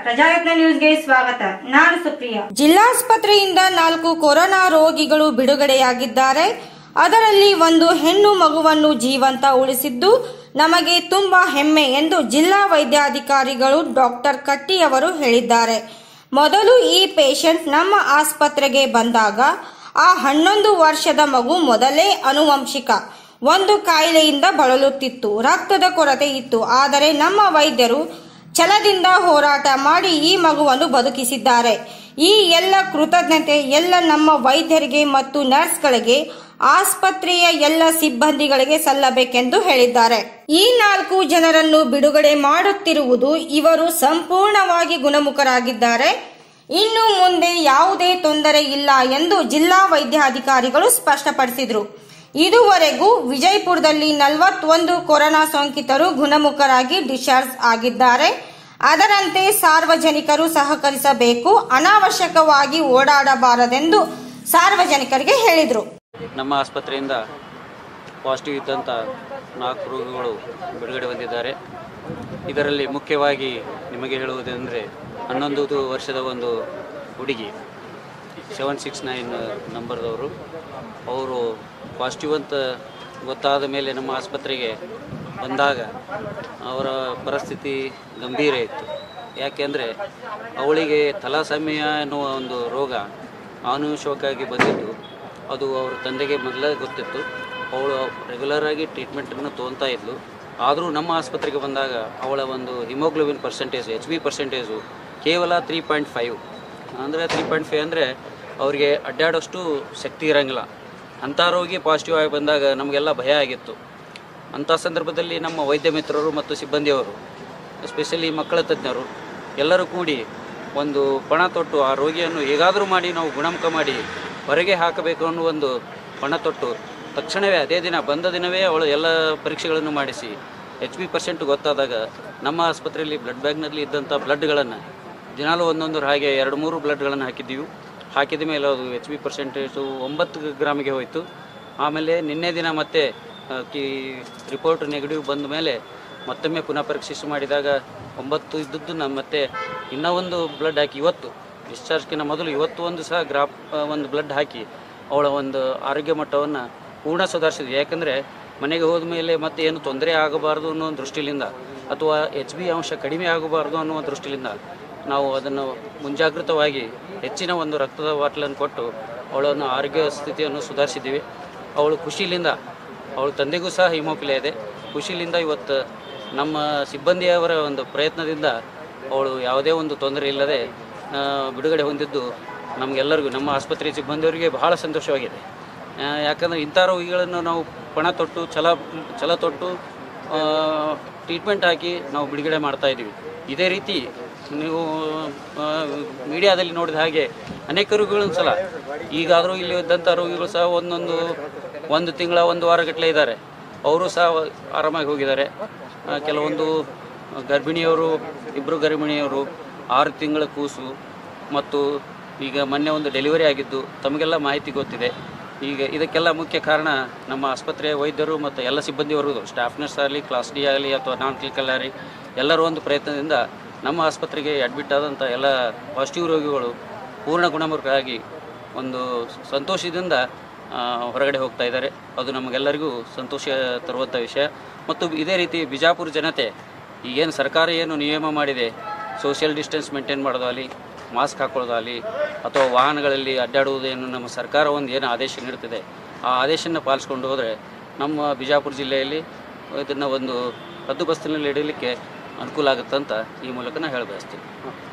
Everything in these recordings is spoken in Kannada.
ಪ್ರಜಾಯತ್ನ ನ್ಯೂಸ್ಗೆ ಸ್ವಾಗತ ನಾನು ಸುಪ್ರಿಯಾ ಜಿಲ್ಲಾಸ್ಪತ್ರೆಯಿಂದ ನಾಲ್ಕು ಕೊರೋನಾ ರೋಗಿಗಳು ಬಿಡುಗಡೆಯಾಗಿದ್ದಾರೆ ಅದರಲ್ಲಿ ಒಂದು ಹೆಣ್ಣು ಮಗುವನ್ನು ಜೀವಂತ ಉಳಿಸಿದ್ದು ನಮಗೆ ತುಂಬಾ ಹೆಮ್ಮೆ ಎಂದು ಜಿಲ್ಲಾ ವೈದ್ಯಾಧಿಕಾರಿಗಳು ಡಾಕ್ಟರ್ ಕಟ್ಟಿ ಅವರು ಹೇಳಿದ್ದಾರೆ ಮೊದಲು ಈ ಪೇಷಂಟ್ ನಮ್ಮ ಆಸ್ಪತ್ರೆಗೆ ಬಂದಾಗ ಆ ಹನ್ನೊಂದು ವರ್ಷದ ಮಗು ಮೊದಲೇ ಅನುವಂಶಿಕ ಒಂದು ಕಾಯಿಲೆಯಿಂದ ಬಳಲುತ್ತಿತ್ತು ರಕ್ತದ ಕೊರತೆ ಇತ್ತು ಆದರೆ ನಮ್ಮ ವೈದ್ಯರು ಛಲದಿಂದ ಹೋರಾಟ ಮಾಡಿ ಈ ಮಗುವನ್ನು ಬದುಕಿಸಿದ್ದಾರೆ ಈ ಎಲ್ಲ ಕೃತಜ್ಞತೆ ಎಲ್ಲ ನಮ್ಮ ವೈದ್ಯರಿಗೆ ಮತ್ತು ನರ್ಸ್ಗಳಿಗೆ ಆಸ್ಪತ್ರೆಯ ಎಲ್ಲ ಸಿಬ್ಬಂದಿಗಳಿಗೆ ಸಲ್ಲಬೇಕೆಂದು ಹೇಳಿದ್ದಾರೆ ಈ ನಾಲ್ಕು ಜನರನ್ನು ಬಿಡುಗಡೆ ಮಾಡುತ್ತಿರುವುದು ಇವರು ಸಂಪೂರ್ಣವಾಗಿ ಗುಣಮುಖರಾಗಿದ್ದಾರೆ ಇನ್ನು ಮುಂದೆ ಯಾವುದೇ ತೊಂದರೆ ಇಲ್ಲ ಎಂದು ಜಿಲ್ಲಾ ವೈದ್ಯಾಧಿಕಾರಿಗಳು ಸ್ಪಷ್ಟಪಡಿಸಿದರು ಇದುವರೆಗೂ ವಿಜಯಪುರದಲ್ಲಿ ನಲವತ್ತೊಂದು ಕೊರೋನಾ ಸೋಂಕಿತರು ಗುಣಮುಖರಾಗಿ ಡಿಸ್ಚಾರ್ಜ್ ಆಗಿದ್ದಾರೆ ಅದರಂತೆ ಸಾರ್ವಜನಿಕರು ಸಹಕರಿಸಬೇಕು ಅನಾವಶ್ಯಕವಾಗಿ ಓಡಾಡಬಾರದೆಂದು ಸಾರ್ವಜನಿಕರಿಗೆ ಹೇಳಿದರು ನಮ್ಮ ಆಸ್ಪತ್ರೆಯಿಂದ ಪಾಸಿಟಿವ್ ಇದ್ದಂಥ ನಾಲ್ಕು ರೋಗಿಗಳು ಬಿಡುಗಡೆ ಹೊಂದಿದ್ದಾರೆ ಇದರಲ್ಲಿ ಮುಖ್ಯವಾಗಿ ನಿಮಗೆ ಹೇಳುವುದೆಂದರೆ ಹನ್ನೊಂದು ವರ್ಷದ ಒಂದು ಹುಡುಗಿ ಸೆವೆನ್ ಸಿಕ್ಸ್ ನೈನ್ ನಂಬರ್ದವರು ಅವರು ಪಾಸಿಟಿವ್ ಅಂತ ಗೊತ್ತಾದ ಮೇಲೆ ನಮ್ಮ ಆಸ್ಪತ್ರೆಗೆ ಬಂದಾಗ ಅವರ ಪರಿಸ್ಥಿತಿ ಗಂಭೀರ ಇತ್ತು ಯಾಕೆಂದರೆ ಅವಳಿಗೆ ತಲಾಸಮಯ ಎನ್ನುವ ಒಂದು ರೋಗ ಆನುವಂಶಿಕವಾಗಿ ಬಂದಿದ್ದು ಅದು ಅವ್ರ ತಂದೆಗೆ ಮೊದಲೇ ಗೊತ್ತಿತ್ತು ಅವಳು ರೆಗ್ಯುಲರಾಗಿ ಟ್ರೀಟ್ಮೆಂಟನ್ನು ತೊಗೊತಾ ಇದ್ಲು ಆದರೂ ನಮ್ಮ ಆಸ್ಪತ್ರೆಗೆ ಬಂದಾಗ ಅವಳ ಒಂದು haemoglobin percentage H B percentage ಕೇವಲ ತ್ರೀ ಪಾಯಿಂಟ್ ಫೈವ್ ಅಂದರೆ ತ್ರೀ ಪಾಯಿಂಟ್ ಫೈವ್ ಅಂದರೆ ಅವರಿಗೆ ಅಡ್ಡಾಡೋಷ್ಟು ಶಕ್ತಿ ಇರೋಂಗಿಲ್ಲ ಅಂಥ ರೋಗಿ ಪಾಸಿಟಿವ್ ಆಗಿ ಬಂದಾಗ ನಮಗೆಲ್ಲ ಭಯ ಆಗಿತ್ತು ಅಂಥ ಸಂದರ್ಭದಲ್ಲಿ ನಮ್ಮ ವೈದ್ಯ ಮಿತ್ರರು ಮತ್ತು ಸಿಬ್ಬಂದಿಯವರು ಎಸ್ಪೆಷಲಿ ಮಕ್ಕಳ ತಜ್ಞರು ಎಲ್ಲರೂ ಕೂಡಿ ಒಂದು ಪಣ ತೊಟ್ಟು ಆ ರೋಗಿಯನ್ನು ಹೇಗಾದರೂ ಮಾಡಿ ನಾವು ಗುಣಮುಖ ಮಾಡಿ ಹೊರಗೆ ಹಾಕಬೇಕು ಅನ್ನೋ ಒಂದು ಪಣ ತೊಟ್ಟು ತಕ್ಷಣವೇ ಅದೇ ದಿನ ಬಂದ ದಿನವೇ ಅವಳು ಎಲ್ಲ ಪರೀಕ್ಷೆಗಳನ್ನು ಮಾಡಿಸಿ ಎಚ್ ಬಿ ಪರ್ಸೆಂಟ್ ಗೊತ್ತಾದಾಗ ನಮ್ಮ ಆಸ್ಪತ್ರೆಯಲ್ಲಿ ಬ್ಲಡ್ ಬ್ಯಾಂಕ್ನಲ್ಲಿ ಇದ್ದಂಥ ಬ್ಲಡ್ಗಳನ್ನು ದಿನಾಲೂ ಒಂದೊಂದು ಹಾಗೆ ಎರಡು ಮೂರು ಬ್ಲಡ್ಗಳನ್ನು ಹಾಕಿದ್ದೀವಿ ಹಾಕಿದ ಮೇಲೆ ಅದು ಎಚ್ ಬಿ ಪರ್ಸೆಂಟೇಜು ಒಂಬತ್ತು ಗ್ರಾಮಿಗೆ ಹೋಯಿತು ಆಮೇಲೆ ನಿನ್ನೆ ದಿನ ಮತ್ತೆ ಆ, ಕಿ ರಿಪೋರ್ಟ್ ನೆಗೆಟಿವ್ ಬಂದ ಮೇಲೆ ಮತ್ತೊಮ್ಮೆ ಪುನಃ ಪರೀಕ್ಷಿಸಿ ಮಾಡಿದಾಗ ಒಂಬತ್ತು ಇದ್ದದ್ದು ನಮ್ಮ ಮತ್ತೆ ಇನ್ನೂ ಒಂದು ಬ್ಲಡ್ ಹಾಕಿ ಇವತ್ತು ಡಿಸ್ಚಾರ್ಜ್ಗಿಂತ ಮೊದಲು ಇವತ್ತು ಒಂದು ಸಹ ಗ್ರಾಪ್ ಆ, ಒಂದು ಬ್ಲಡ್ ಹಾಕಿ ಅವಳ ಒಂದು ಆರೋಗ್ಯ ಮಟ್ಟವನ್ನು ಪೂರ್ಣ ಸುಧಾರಿಸಿದ್ವಿ ಯಾಕಂದರೆ ಮನೆಗೆ ಹೋದ ಮೇಲೆ ಮತ್ತೆ ಏನು ತೊಂದರೆ ಆಗಬಾರ್ದು ಅನ್ನೋ ಒಂದು ದೃಷ್ಟಿಲಿಂದ ಅಥವಾ ಎಚ್ ಬಿ ಅಂಶ ಕಡಿಮೆ ಆಗಬಾರ್ದು ಅನ್ನುವ ದೃಷ್ಟಿಲಿಂದ ನಾವು ಅದನ್ನು ಮುಂಜಾಗೃತವಾಗಿ ಹೆಚ್ಚಿನ ಒಂದು ರಕ್ತದ ಬಾಟ್ಲನ್ನು ಕೊಟ್ಟು ಅವಳನ್ನು ಆರೋಗ್ಯ ಸ್ಥಿತಿಯನ್ನು ಸುಧಾರಿಸಿದ್ದೀವಿ ಅವಳು ಖುಷಿಲಿಂದ ಅವಳ ತಂದೆಗೂ ಸಹ ಹಿಮೋಫಿಲಿಯಾ ಇದೆ ಖುಷಿಲಿಂದ ಇವತ್ತು ನಮ್ಮ ಸಿಬ್ಬಂದಿಯವರ ಒಂದು ಪ್ರಯತ್ನದಿಂದ ಅವಳು ಯಾವುದೇ ಒಂದು ತೊಂದರೆ ಇಲ್ಲದೆ ಆ, ಬಿಡುಗಡೆ ಹೊಂದಿದ್ದು ನಮಗೆಲ್ಲರಿಗೂ ನಮ್ಮ ಆಸ್ಪತ್ರೆ ಸಿಬ್ಬಂದಿಯವರಿಗೆ ಬಹಳ ಸಂತೋಷವಾಗಿದೆ ಆ, ಯಾಕಂದರೆ ಇಂಥ ರೋಗಿಗಳನ್ನು ನಾವು ಪಣ ತೊಟ್ಟು ಛಲ ಛಲ ತೊಟ್ಟು ಟ್ರೀಟ್ಮೆಂಟ್ ಹಾಕಿ ನಾವು ಬಿಡುಗಡೆ ಮಾಡ್ತಾ ಇದ್ದೀವಿ ಇದೇ ರೀತಿ ನೀವು ಮೀಡಿಯಾದಲ್ಲಿ ನೋಡಿದ ಹಾಗೆ ಅನೇಕ ರೋಗಿಗಳು ಸಲ ಈಗಾದರೂ ಇಲ್ಲಿ ಇದ್ದಂಥ ರೋಗಿಗಳು ಸಹ ಒಂದೊಂದು ಒಂದು ತಿಂಗಳ ಒಂದು ವಾರಗಟ್ಟಲೆ ಇದ್ದಾರೆ ಅವರು ಸಹ ಆರಾಮಾಗಿ ಹೋಗಿದ್ದಾರೆ ಆ, ಕೆಲವೊಂದು ಗರ್ಭಿಣಿಯವರು ಇಬ್ಬರು ಗರ್ಭಿಣಿಯವರು ಆರು ತಿಂಗಳ ಕೂಸು ಮತ್ತು ಈಗ ಮೊನ್ನೆ ಒಂದು ಡೆಲಿವರಿ ಆಗಿದ್ದು ತಮಗೆಲ್ಲ ಮಾಹಿತಿ ಗೊತ್ತಿದೆ ಈಗ ಇದಕ್ಕೆಲ್ಲ ಮುಖ್ಯ ಕಾರಣ ನಮ್ಮ ಆಸ್ಪತ್ರೆಯ ವೈದ್ಯರು ಮತ್ತು ಎಲ್ಲ ಸಿಬ್ಬಂದಿವರೆಗೂ ಸ್ಟಾಫ್ ನರ್ಸ್ ಆಗಲಿ ಕ್ಲಾಸ್ ಡಿ ಆಗಲಿ ಅಥವಾ ನಾನ್ ಕ್ಲಿನಿಕಲ್ ಆಗಲಿ ಎಲ್ಲರೂ ಒಂದು ಪ್ರಯತ್ನದಿಂದ ನಮ್ಮ ಆಸ್ಪತ್ರೆಗೆ ಅಡ್ಮಿಟ್ ಆದಂಥ ಎಲ್ಲ ಪಾಸಿಟಿವ್ ರೋಗಿಗಳು ಪೂರ್ಣ ಗುಣಮುಖರಾಗಿ ಒಂದು ಸಂತೋಷದಿಂದ ಆ, ಹೊರಗಡೆ ಹೋಗ್ತಾ ಇದ್ದಾರೆ ಅದು ನಮಗೆಲ್ಲರಿಗೂ ಸಂತೋಷ ತರುವಂಥ ವಿಷಯ ಮತ್ತು ಇದೇ ರೀತಿ ಬಿಜಾಪುರ ಜನತೆ ಈಗೇನು ಸರ್ಕಾರ ಏನು ನಿಯಮ ಮಾಡಿದೆ ಸೋಷಿಯಲ್ ಡಿಸ್ಟೆನ್ಸ್ ಮೇಂಟೈನ್ ಮಾಡೋದಾಗಲಿ ಮಾಸ್ಕ್ ಹಾಕೊಳ್ಳೋದಾಗಲಿ ಅಥವಾ ವಾಹನಗಳಲ್ಲಿ ಅಡ್ಡಾಡುವುದೇನು ನಮ್ಮ ಸರ್ಕಾರ ಒಂದು ಏನು ಆದೇಶ ನೀಡ್ತಿದೆ ಆ ಆದೇಶನ ಪಾಲಿಸ್ಕೊಂಡು ಹೋದರೆ ನಮ್ಮ ಬಿಜಾಪುರ ಜಿಲ್ಲೆಯಲ್ಲಿ ಇದನ್ನು ಒಂದು ಹದ್ದುಬಸ್ತಿನಲ್ಲಿ ಇಡಲಿಕ್ಕೆ ಅನುಕೂಲ ಆಗುತ್ತೆ ಅಂತ ಈ ಮೂಲಕ ನಾನು ಹೇಳ ಬಯಸ್ತೀನಿ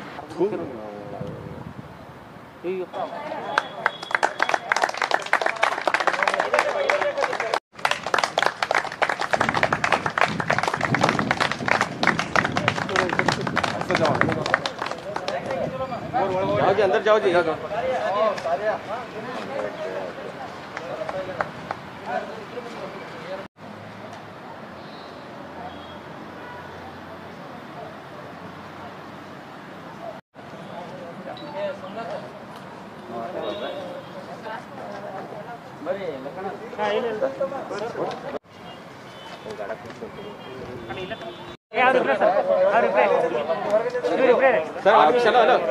जाओ जी अंदर जाओ जी ಸರ್ ಆಫೀಸ್ ಅಲ್ಲ ಅಲ್ಲ